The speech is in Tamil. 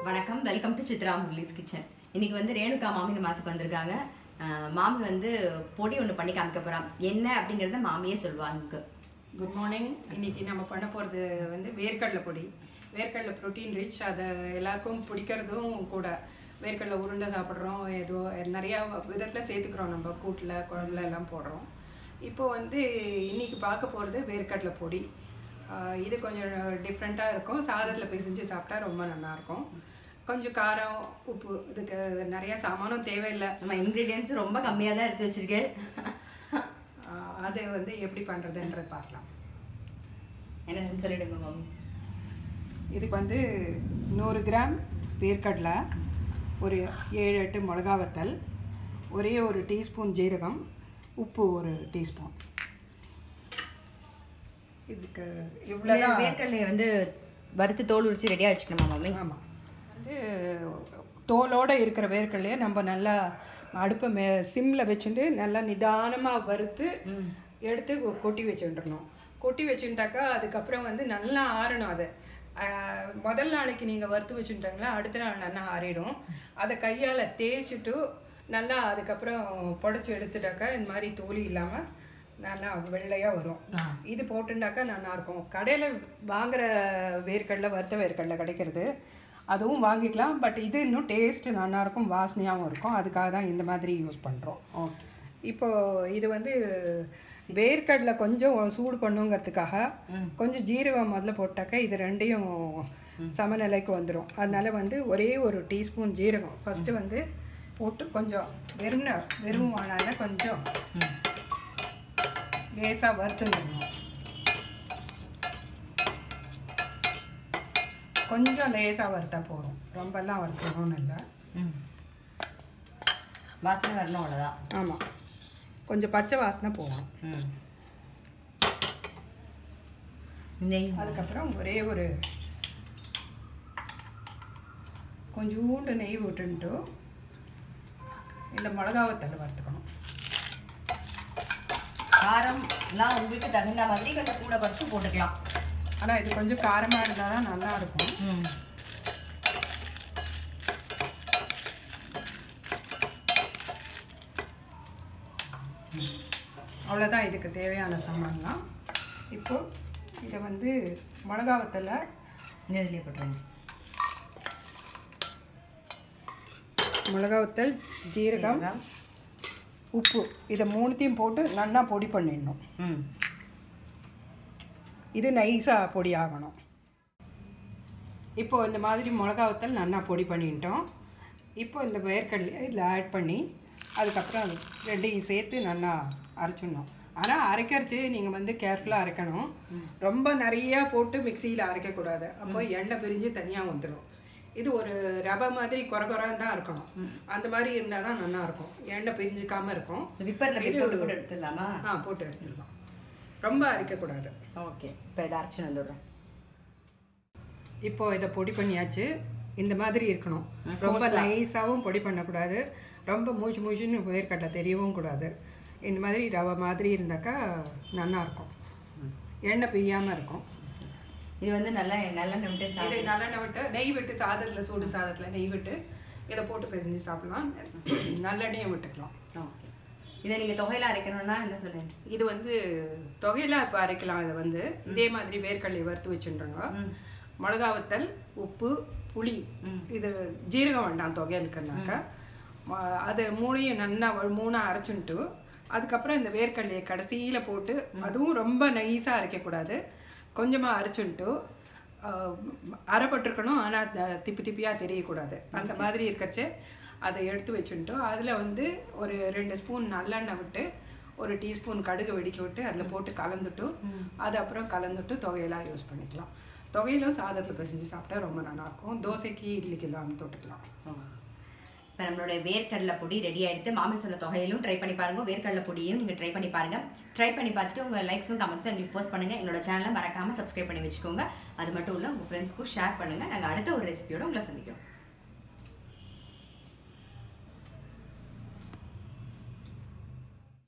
வணக்கம் welcome to Chitra Murali's kitchen இன்னைக்கு வந்து ரேணுகா மாமின்னு மாத்துக்கு வந்திருக்காங்க அஹ் மாமி வந்து பொடி ஒன்று பண்ணி காமிக்க போறான் என்ன அப்படிங்கிறத மாமியே சொல்லுவாங்க குட் மார்னிங் இன்னைக்கு நம்ம பண்ண போகிறது வந்து வேர்க்கடலை பொடி வேர்க்கடலை ப்ரோட்டீன் ரிச் அதை எல்லாருக்கும் பிடிக்கிறதும் கூட வேர்க்கடலை உருண்டை சாப்பிட்றோம் ஏதோ நிறையா விதத்தில் சேர்த்துக்கிறோம் நம்ம கூட்டில் குழம்புல எல்லாம் போடுறோம் இப்போ வந்து இன்னைக்கு பார்க்க போகிறது வேர்க்கடலை பொடி ஆஹ் இது கொஞ்சம் டிஃப்ரெண்ட்டாக இருக்கும் சாதத்தில் பிசைஞ்சு சாப்பிட்டா ரொம்ப நல்லாயிருக்கும் கொஞ்சம் காரம் உப்பு இதுக்கு நிறைய சாமானும் தேவையில்லை நம்ம இன்க்ரீடியன்ஸ் ரொம்ப கம்மியாக தான் எடுத்து வச்சிருக்கேன் ஆஹ் அது வந்து எப்படி பண்ணுறதுன்றது பார்க்கலாம் என்ன சொல்லிடுங்க மாமி இதுக்கு வந்து நூறு கிராம் வேர்க்கடலை ஒரு ஏழு எட்டு மிளகா வத்தல் ஒரே ஒரு டீஸ்பூன் ஜீரகம் உப்பு ஒரு டீஸ்பூன் இதுக்கு இவ்வளோதான் வேர்க்கடலையை வந்து வறுத்து தோல் உரிச்சு ரெடியாக வச்சுக்கணுமா மாமி ஆமாம் வந்து தோலோடு இருக்கிற வேர்க்கடலையை நம்ம நல்லா அடுப்பை மே சிம்மில் வச்சுட்டு நல்லா நிதானமாக வறுத்து எடுத்து கொ- கொட்டி வச்சுட்டுருணும் கொட்டி வச்சுட்டாக்கா அதுக்கப்புறம் வந்து நல்லா ஆறணும் அது ஆஹ், முதல் நாளைக்கு நீங்கள் வறுத்து வச்சுட்டாங்களா அடுத்த நாள் நல்லா ஆறிடும் அதை கையால் தேய்ச்சிட்டு நல்லா அதுக்கப்புறம் புடச்சி எடுத்துட்டாக்கா இந்த மாதிரி தோலி இல்லாமல் நல்லா வெள்ளையாக வரும் இது போட்டுட்டாக்கா நல்லா இருக்கும் கடையில் வாங்குற வேர்க்கடலை வறுத்த வேர்க்கடலை கிடைக்கிறது அதுவும் வாங்கிக்கலாம் பட் இது இன்னும் டேஸ்ட்டு நல்லா இருக்கும் வாசனையாகவும் இருக்கும் அதுக்காக தான் இந்த மாதிரி யூஸ் பண்ணுறோம் ஓகே இப்போ இது வந்து வேர்க்கடலை கொஞ்சம் சூடு பண்ணுங்கிறதுக்காக கொஞ்சம் ஜீரகம் முதல்ல போட்டாக்கா இது ரெண்டையும் சமநிலைக்கு வந்துடும் அதனால வந்து ஒரே ஒரு டீஸ்பூன் ஜீரகம் ஃபஸ்ட்டு வந்து போட்டு கொஞ்சம் வெறும் வெறும் ஆனால கொஞ்சம் லேசாக வறுத்துடணும் கொஞ்சம் லேசாக வறுத்தா போதும் ரொம்பலாம் வறுக்கணும்னு இல்லை ம் வாசனை வரணும் அவ்வளோதான் ஆமாம் கொஞ்சம் பச்சை வாசனை போகும் ம் நெய் அதுக்கப்புறம் ஒரே ஒரு கொஞ்சோண்டு நெய் விட்டுன்ட்டு இந்த மிளகாவத்தல் வறுத்துக்கணும் காரம்லாம் உங்களுக்கு தகுந்த மாதிரி கொஞ்சம் கூட குறைச்சி போட்டுக்கலாம் ஆனால் இது கொஞ்சம் காரமாக இருந்தால் தான் நல்லா இருக்கும் ம் அவ்வளோதான் இதுக்கு தேவையான சாமான்லாம் இப்போ இதை வந்து மிளகாவத்தலை இந்த இதுலேயே போட்டுருங்க மிளகாவத்தல் ஜீரகம் சீரகம். உப்பு இதை மூணுத்தையும் போட்டு நல்லா பொடி பண்ணிடணும் ம் இது நைஸாக பொடி ஆகணும் இப்போ இந்த மாதிரி மிளகாவத்தல் நல்லா பொடி பண்ணிட்டோம் இப்போ இந்த வேர்க்கடலையை இதில் ஆட் பண்ணி அதுக்கப்புறம் அது ரெண்டையும் சேர்த்து நல்லா அரைச்சிடணும் ஆனால் அரைக்கரிச்சு நீங்கள் வந்து கேர்ஃபுல்லாக அரைக்கணும் ரொம்ப நிறையா போட்டு மிக்சியில் அரைக்கக்கூடாது அப்போ எண்ணெய் பிரிஞ்சு தனியாக வந்துடும் இது ஒரு ரவை மாதிரி குறை குறைன்னு தான் இருக்கணும் அந்த மாதிரி இருந்தால் தான் நல்லா இருக்கும் எண்ணெய் பிரிஞ்சுக்காமல் இருக்கும் விப்பரில் இது போட்டு போட்டு எடுத்துடலாமா ஆ போட்டு எடுத்துடலாம் ரொம்ப அரைக்கக்கூடாது ஓகே இப்போ இதை அரைச்சி வந்துடுறோம் இப்போ இதை பொடி பண்ணியாச்சு இந்த மாதிரி இருக்கணும் ரொம்ப நைஸாகவும் பொடி பண்ணக்கூடாது ரொம்ப மூச்சு மூச்சுன்னு வேர்க்கடலை தெரியவும் கூடாது இந்த மாதிரி ரவை மாதிரி இருந்தாக்கா நல்லா இருக்கும் எண்ணெய் பிரியாமல் இருக்கும் இது வந்து நல்லா நல்லெண்ணெய் விட்டு இது சாப்பிட்டு நல்லெண்ணெய் விட்டு நெய் விட்டு சாதத்தில் சூடு சாதத்தில் நெய் விட்டு இதை போட்டு பிசைஞ்சு சாப்பிடலாம் நல்லெண்ணெயும் விட்டுக்கலாம் ஓகே இதை நீங்கள் தொகையில் அரைக்கணும்னா என்ன சொல்லுங்க இது வந்து தொகையில இப்போ அரைக்கலாம் இதை வந்து இதே மாதிரி வேர்க்கடலை வறுத்து வச்சுருங்க மிளகா வத்தல் உப்பு புளி இது ஜீரகம் வேண்டாம் தொகையலுக்குனாக்கா ம- அது மூணையும் நல்லா ஒரு மூணாக அரைச்சுன்ட்டு அதுக்கப்புறம் இந்த வேர்க்கடலையை கடைசியில் போட்டு அதுவும் ரொம்ப நைஸாக அரைக்கக்கூடாது கொஞ்சமாக அரைச்சுன்ட்டு ஆஹ், அரைப்பட்டிருக்கணும் ஆனால் திப்பி திப்பியாக தெரியக்கூடாது அந்த மாதிரி இருக்கச்சே அதை எடுத்து வச்சுட்டு அதில் வந்து ஒரு ரெண்டு ஸ்பூன் நல்லெண்ணெய் விட்டு ஒரு டீஸ்பூன் கடுகு வெடிக்க விட்டு அதில் போட்டு கலந்துட்டு அது அப்புறம் கலந்துட்டு தொகையெல்லாம் யூஸ் பண்ணிக்கலாம் தொகையிலும் சாதத்தில் பிசைஞ்சு சாப்பிட்டா ரொம்ப நல்லாயிருக்கும் தோசைக்கு இட்லிக்கு எல்லாம் தொட்டுக்கலாம் இப்போ நம்மளுடைய வேர்க்கடலை பொடி ரெடி ஆயிடுத்து மாமி சொன்ன தொகையிலும் ட்ரை பண்ணி பாருங்க வேர்க்கடலை பொடியும் நீங்கள் ட்ரை பண்ணி பாருங்க ட்ரை பண்ணி பார்த்துட்டு உங்கள் லைக்ஸும் கமெண்ட்ஸும் எங்களுக்கு போஸ்ட் பண்ணுங்க எங்களோட சேனலை மறக்காமல் சப்ஸ்கிரைப் பண்ணி வச்சுக்கோங்க அது மட்டும் இல்லை உங்கள் ஃப்ரெண்ட்ஸ்க்கும் ஷேர் பண்ணுங்க நாங்கள் அடுத்த ஒரு ரெசிபியோட உங்களை சந்திக்கிறோம்